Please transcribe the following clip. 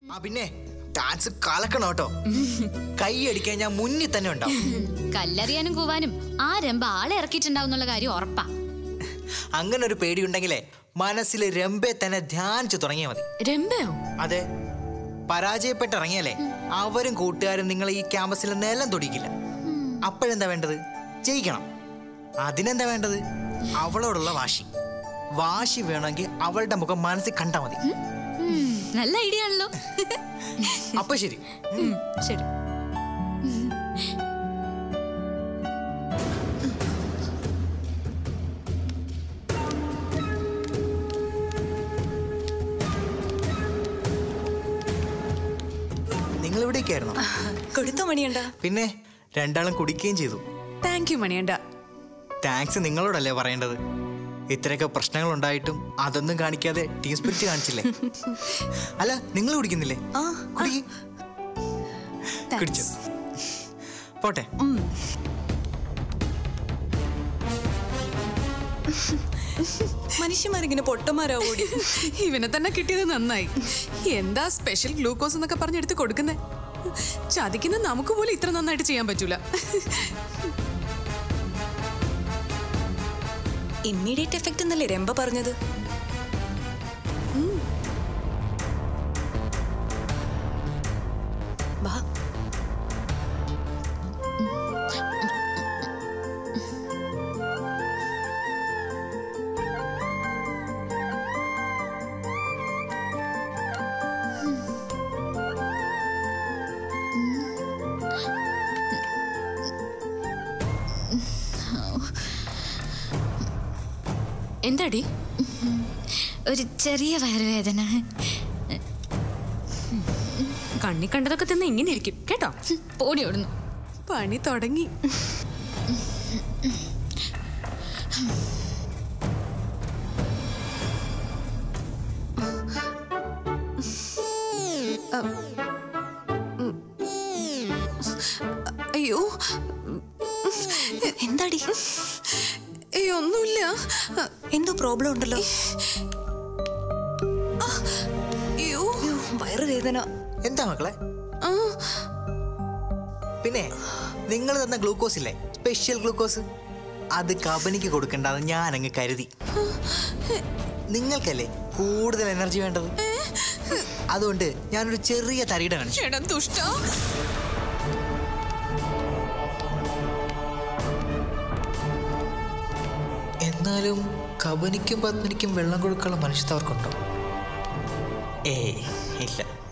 ആ പിന്നെ ഡാൻസ് കലക്കണം കേട്ടോ കൈ അടിക്കാൻ ഞാൻ മുന്നിൽ തന്നെ ഉണ്ടാവും കല്ലെറിയാനും കൂവാനും ആ രംഭ ആളെ ഇറക്കിയിട്ടുണ്ടാവും എന്നുള്ള കാര്യം ഉറപ്പാ അങ്ങനെ ഒരു പേടിയുണ്ടെങ്കിലേ മനസ്സിൽ രംഭയെ തന്നെ ധ്യാനിച്ചു തുടങ്ങിയാൽ മതി രംഭയോ അതെ പരാജയപ്പെട്ടിറങ്ങിയാലേ അവരും കൂട്ടുകാരും നിങ്ങളെ ഈ ക്യാമ്പസിൽ നിലം തൊടിക്കില്ല അപ്പോഴെന്താ വേണ്ടത് ജയിക്കണം അതിനെന്താ വേണ്ടത് അവളോടുള്ള വാശി വാശി വേണമെങ്കിൽ അവളുടെ മുഖം മനസ്സിൽ കണ്ടാൽ മതി ഉം, നല്ല ഐഡിയ ആണല്ലോ അപ്പൊ ശരി ഉം, ശരി നിങ്ങൾ ഇവിടേക്കായിരുന്നു കൊടുത്തു മണിയണ്ട പിന്നെ രണ്ടാളും കുടിക്കുകയും ചെയ്തു താങ്ക് യു മണിയണ്ട താങ്ക്സ് നിങ്ങളോടല്ലേ പറയേണ്ടത് ഇത്രയൊക്കെ പ്രശ്നങ്ങൾ ഉണ്ടായിട്ടും അതൊന്നും കാണിക്കാതെ ടീം സ്പിരിറ്റ് കാണിച്ചില്ലേ അല്ല നിങ്ങൾ കുടിക്കുന്നില്ലേ ആ കുടിക്ക്. കുടിച്ചോ പോട്ടെ മനുഷ്യന്മാരിങ്ങനെ പൊട്ടന്മാരാവൂടി ഇവനെ തന്നെ കിട്ടിയത് നന്നായി എന്താ സ്പെഷ്യൽ ഗ്ലൂക്കോസ് എന്നൊക്കെ പറഞ്ഞെടുത്ത് കൊടുക്കുന്നേ ചതിക്കുന്ന നമുക്ക് പോലും ഇത്ര നന്നായിട്ട് ചെയ്യാൻ പറ്റൂല ഇമ്മീഡിയറ്റ് എഫക്റ്റ് എന്നല്ലേ രംഭ പറഞ്ഞത് വാ എന്താടി ഒരു ചെറിയ വയറുവേദന കണ്ണി കണ്ടതൊക്കെ തിന്ന് ഇങ്ങനെ ഇരിക്കും കേട്ടോ പോടി ഓടുന്നു പണി തുടങ്ങി അയ്യോ എന്താടി ഏയ് ഒന്നുമില്ല എന്തോ പ്രോബ്ലം ഉണ്ടല്ലോ അയ്യോ അയ്യോ, വയറുവേദന എന്താ മക്കളെ ആ, പിന്നെ നിങ്ങൾ തന്ന ഗ്ലൂക്കോസ് ഇല്ലേ സ്പെഷ്യൽ ഗ്ലൂക്കോസ് അത് കബനിക്ക് കൊടുക്കണ്ടെന്ന് ഞാൻ അങ്ങ് കരുതി നിങ്ങൾക്കല്ലേ കൂടുതൽ എനർജി വേണ്ടത് അതുകൊണ്ട് ഞാനൊരു ചെറിയ തരിയുടെ കാണിച്ചു എടാ ദുഷ്ട എന്നാലും കബനിക്കും പത്മിനിക്കും വെള്ളം കൊടുക്കാനുള്ള മനുഷ്യത്വർക്കുണ്ടോ ഏയ് ഇല്ല